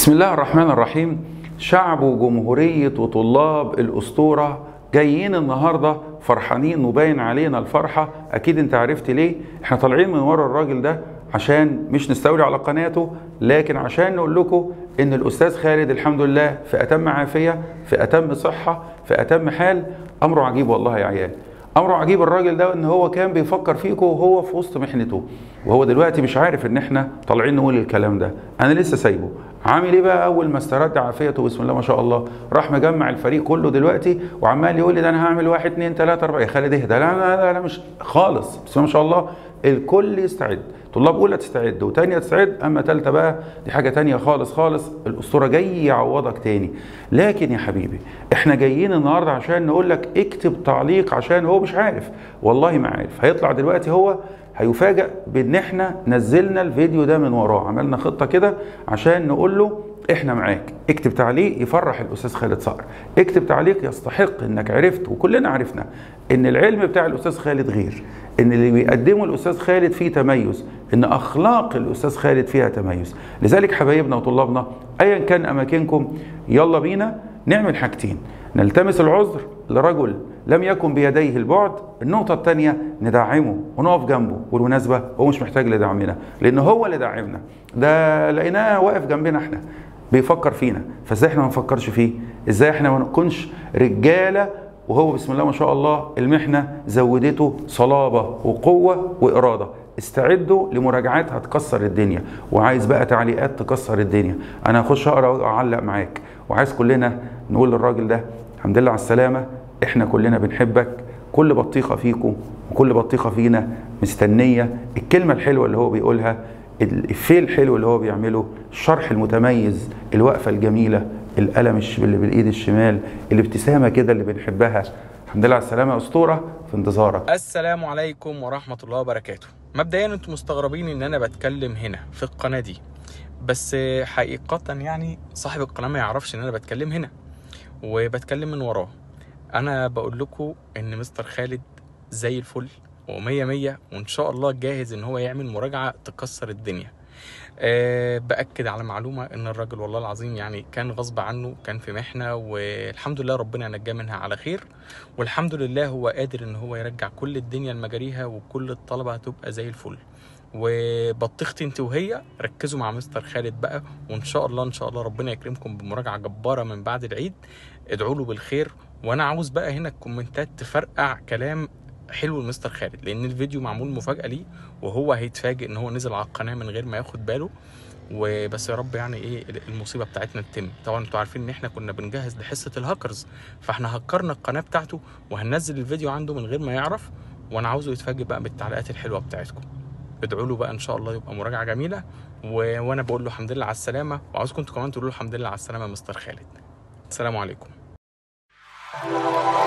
بسم الله الرحمن الرحيم شعب وجمهورية وطلاب الأسطورة جايين النهاردة فرحانين وباين علينا الفرحة أكيد أنت عرفت ليه احنا طالعين من ورا الراجل ده عشان مش نستولي على قناته لكن عشان نقول لكم ان الاستاذ خالد الحمد لله في اتم عافيه في اتم صحه في اتم حال امره عجيب والله يا عيال امره عجيب الراجل ده ان هو كان بيفكر فيكم وهو في وسط محنته وهو دلوقتي مش عارف ان احنا طالعين نقول الكلام ده انا لسه سايبه عامل ايه بقى اول ما استرد عافيته بسم الله ما شاء الله راح مجمع الفريق كله دلوقتي وعمال يقول لي ده انا هعمل واحد اتنين تلاته اربعه يا خالد اهدى لا لا لا, لا مش خالص بسم الله ما شاء الله الكل يستعد طلاب اولى تستعد وتانية تستعد اما تالتة بقى دي حاجه تانية خالص خالص الاسطوره جاي يعوضك تاني لكن يا حبيبي احنا جايين النهارده عشان نقول لك اكتب تعليق عشان هو مش عارف والله ما عارف هيطلع دلوقتي هو هيفاجئ بان احنا نزلنا الفيديو ده من وراه عملنا خطه كده عشان نقول له احنا معاك اكتب تعليق يفرح الاستاذ خالد صقر اكتب تعليق يستحق انك عرفت وكلنا عرفنا ان العلم بتاع الاستاذ خالد غير ان اللي بيقدمه الاستاذ خالد فيه تميز ان اخلاق الاستاذ خالد فيها تميز لذلك حبايبنا وطلابنا ايا كان اماكنكم يلا بينا نعمل حاجتين نلتمس العذر لرجل لم يكن بيديه البعد النقطة الثانية ندعمه ونقف جنبه والمناسبة هو مش محتاج لدعمنا لأن هو اللي دعمنا ده لقيناه واقف جنبنا احنا بيفكر فينا فازاي احنا ما نفكرش فيه ازاي احنا ما نكونش رجالة وهو بسم الله ما شاء الله المحنة زودته صلابة وقوة وإرادة استعدوا لمراجعات هتكسر الدنيا وعايز بقى تعليقات تكسر الدنيا انا هخش اقرا واعلق معاك وعايز كلنا نقول للراجل ده الحمد لله على السلامه احنا كلنا بنحبك كل بطيخه فيكم وكل بطيخه فينا مستنيه الكلمه الحلوه اللي هو بيقولها الافيه الحلو اللي هو بيعمله الشرح المتميز الوقفه الجميله القلم اللي بالايد الشمال الابتسامه كده اللي بنحبها الحمد لله على السلامه يا اسطوره في انتظارك السلام عليكم ورحمة الله وبركاته مبدئيا انتم مستغربين ان انا بتكلم هنا في القناة دي بس حقيقة يعني صاحب القناة ما يعرفش ان انا بتكلم هنا وبتكلم من وراه انا بقول لكم ان مستر خالد زي الفل ومية مية وان شاء الله جاهز ان هو يعمل مراجعة تكسر الدنيا أه باكد على معلومه ان الراجل والله العظيم يعني كان غصب عنه كان في محنه والحمد لله ربنا نجاه منها على خير والحمد لله هو قادر ان هو يرجع كل الدنيا لمجاريها وكل الطلبه هتبقى زي الفل وبطيختي انت وهي ركزوا مع مستر خالد بقى وان شاء الله ان شاء الله ربنا يكرمكم بمراجعه جباره من بعد العيد ادعوا له بالخير وانا عاوز بقى هنا الكومنتات تفرقع كلام حلو لمستر خالد لان الفيديو معمول مفاجاه ليه وهو هيتفاجئ ان هو نزل على القناه من غير ما ياخد باله وبس يا رب يعني ايه المصيبه بتاعتنا تتم طبعا انتوا عارفين ان احنا كنا بنجهز لحصه الهاكرز فاحنا هكرنا القناه بتاعته وهننزل الفيديو عنده من غير ما يعرف وانا عاوزه يتفاجئ بقى بالتعليقات الحلوه بتاعتكم ادعوا له بقى ان شاء الله يبقى مراجعه جميله و... وانا بقول له الحمد لله على السلامه وعاوزكم انتوا كمان تقولوا له الحمد لله على السلامه يا مستر خالد السلام عليكم